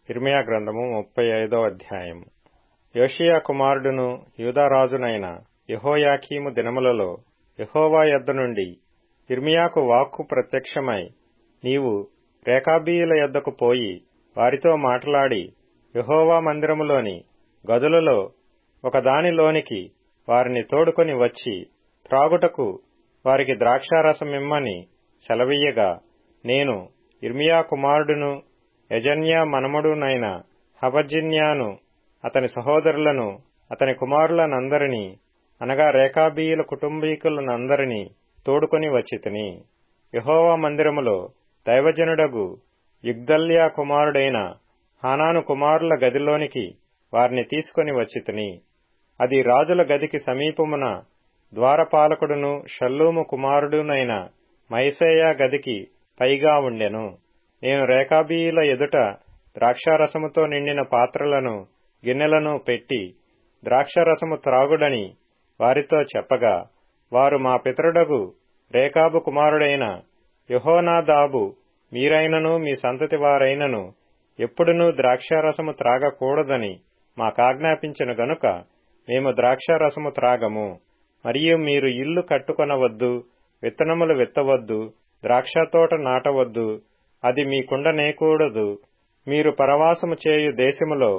ఇర్మియా గ్రంథము ముప్పై ఐదో అధ్యాయము యోషియా కుమారుడును యూదారాజునైన యెహోయాకీము దినములలో యెహోవా యొద్ద నుండి ఇర్మియాకు వాక్కు ప్రత్యక్షమై నీవు రేకాబీయుల యొద్దకు పోయి వారితో మాట్లాడి యెహోవా మందిరములోని గదులలో ఒకదానిలోనికి వారిని తోడుకొని వచ్చి త్రాగుటకు వారికి ద్రాక్షారసమిమ్మని సెలవీయగా నేను ఇర్మియా కుమారుడును యజన్యా మనమడునైన హబజిన్యాను అతని సహోదరులను అతని కుమారులనందరినీ అనగా రేకాబీయుల కుటుంబీకులనందరినీ తోడుకొని వచ్చితిని యహోవా మందిరములో దైవజనుడగు యుగ్దల్యా కుమారుడైన హానాను కుమారుల గదిలోనికి వారిని తీసుకొని వచ్చితిని అది రాజుల గదికి సమీపమున ద్వారపాలకుడును షల్లూము కుమారుడునైన మైసేయా గదికి పైగా ఉండెను నేను రేకాబీయుల ఎదుట ద్రాక్షారసముతో నిండిన పాత్రలను గిన్నెలను పెట్టి ద్రాక్షారసము త్రాగుడని వారితో చెప్పగా వారు మా పితరుడగు రేకాబు కుమారుడైన యహోనాదాబు మీరైనను మీ సంతతి వారైనను ఎప్పుడునూ ద్రాక్షారసము త్రాగకూడదని మాకాజ్ఞాపించిన గనుక మేము ద్రాక్షారసము త్రాగము మరియు మీరు ఇల్లు కట్టుకొనవద్దు విత్తనములు విత్తవద్దు ద్రాక్షతోట నాటవద్దు అది మీకుండనేకూడదు మీరు పరవాసము చేయు దేశములో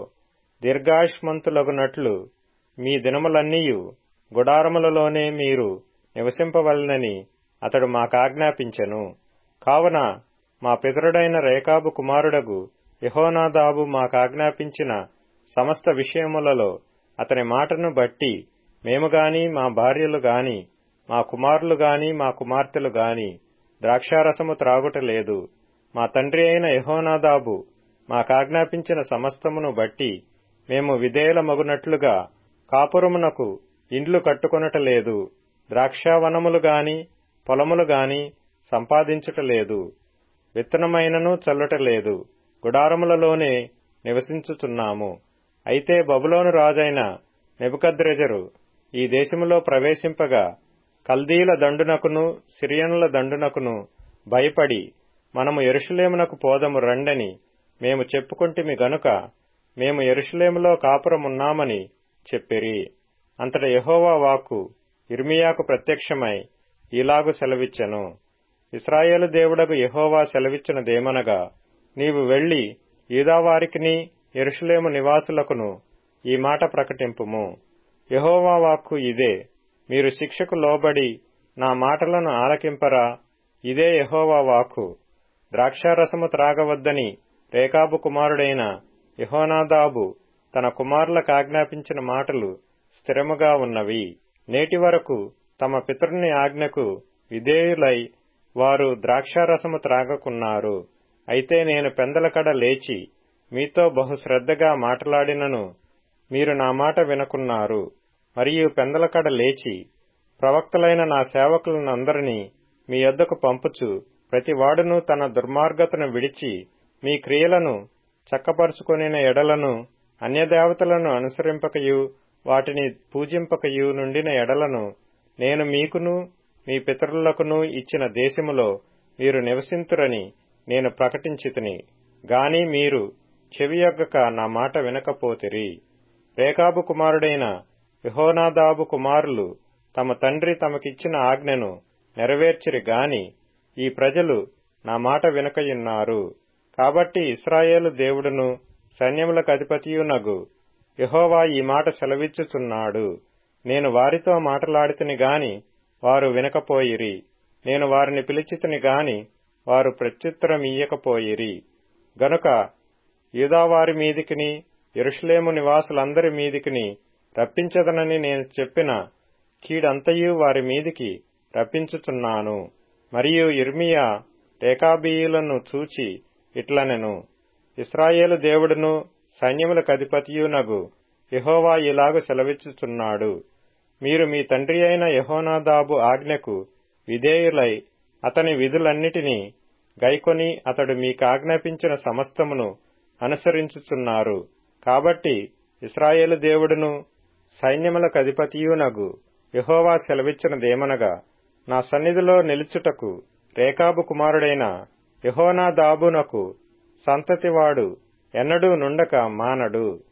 దీర్ఘాయుష్మంతులగునట్లు మీ దినములన్నీయు గుడారములలోనే మీరు నివసింపవలనని అతడు మాకాజ్ఞాపించెను కావున మా పితరుడైన రేకాబు కుమారుడగు యహోనాదాబు మాకాజ్ఞాపించిన సమస్త విషయములలో అతని మాటను బట్టి మేము గాని మా భార్యలు గాని మా కుమారులు గాని మా కుమార్తెలు గాని ద్రాక్షారసము త్రాగుట లేదు మా తండ్రి అయిన యహోనాదాబు మాకాజ్ఞాపించిన సమస్తమును బట్టి మేము విధేయులమగునట్లుగా కాపురమునకు ఇండ్లు కట్టుకొనటలేదు ద్రాక్షావనములు గాని పొలములు గాని సంపాదించుటలేదు విత్తనమైనను చల్లుటలేదు గుడారములలోనే నివసించుచున్నాము అయితే బబులోను రాజైన నెబుకద్రెజరు ఈ దేశములో ప్రవేశింపగా కల్దీల దండునకును సిరియనుల దండునకును భయపడి మనము ఎరుషులేమునకు పోదము రండని మేము చెప్పుకుంటిమి గనుక మేము ఎరుషులేములో కాపురమున్నామని చెప్పిరి అంతట యహోవా వాక్కు ఇర్మియాకు ప్రత్యక్షమై ఇలాగు సెలవిచ్చెను ఇస్రాయేలు దేవుడకు యహోవా సెలవిచ్చినదేమనగా నీవు వెళ్లి యూదావారికిని ఎరుషులేము నివాసులకును ఈ మాట ప్రకటింపుము యహోవా వాక్కు ఇదే మీరు శిక్షకు లోబడి నా మాటలను ఆలకింపరా ఇదే యహోవా వాక్కు ద్రాక్షారసము త్రాగవద్దని రేకాబు కుమారుడైన యహోనాదాబు తన కుమారులకు ఆజ్ఞాపించిన మాటలు స్థిరముగా ఉన్నవి నేటి వరకు తమ పితరుని ఆజ్ఞకు విధేయులై వారు ద్రాక్షారసము త్రాగకున్నారు అయితే నేను పెందలకడ లేచి మీతో బహుశ్రద్ధగా మాట్లాడినను మీరు నా మాట వినకున్నారు మరియు పెందలకడ లేచి ప్రవక్తలైన నా సేవకులనందరినీ మీ యొద్దకు పంపుచు ప్రతివాడును తన దుర్మార్గతను విడిచి మీ క్రియలను చక్కపరుచుకొనిన ఎడలను అన్యదేవతలను అనుసరింపకయు వాటిని పూజింపకయు నుండిన ఎడలను నేను మీకును మీ పితరులకును ఇచ్చిన దేశములో మీరు నివసింతురని నేను ప్రకటించితిని గాని మీరు చెవియొగ్గక నా మాట వినకపోతిరి రేకాబు కుమారుడైన యహోనాదాబు కుమారులు తమ తండ్రి తమకిచ్చిన ఆజ్ఞను నెరవేర్చిరి గాని ఈ ప్రజలు నా మాట వినకయున్నారు కాబట్టి ఇస్రాయేలు దేవుడును సైన్యములకు అధిపతియునగు యహోవా ఈ మాట సెలవిచ్చుచున్నాడు నేను వారితో మాటలాడితిని గాని వారు వినకపోయిరి నేను వారిని పిలిచితిని గాని వారు ప్రత్యుత్తరమియ్యకపోయిరి గనుక యూదావారి మీదికిని ఎరుషులేము నివాసులందరి మీదికిని రప్పించదనని నేను చెప్పిన కీడంతయు వారి మీదికి రప్పించుచున్నాను మరియు ఇర్మియా రేకాబీయులను చూచి ఇట్లనెను ఇస్రాయేలు దేవుడును సైన్యములకు అధిపతియునగు యహోవా ఇలాగు సెలవిచ్చుచున్నాడు మీరు మీ తండ్రి అయిన యహోనాదాబు ఆజ్ఞకు విధేయులై అతని విధులన్నిటినీ గైకొని అతడు మీకాజ్ఞాపించిన సమస్తమును అనుసరించుచున్నారు కాబట్టి ఇస్రాయేలు దేవుడును సైన్యములకు అధిపతియునగు యహోవా సెలవిచ్చినదేమనగా నా సన్నిధిలో నిలుచుటకు రేకాబు కుమారుడైన యహోనాదాబునకు సంతతివాడు ఎన్నడూ నుండక మానడు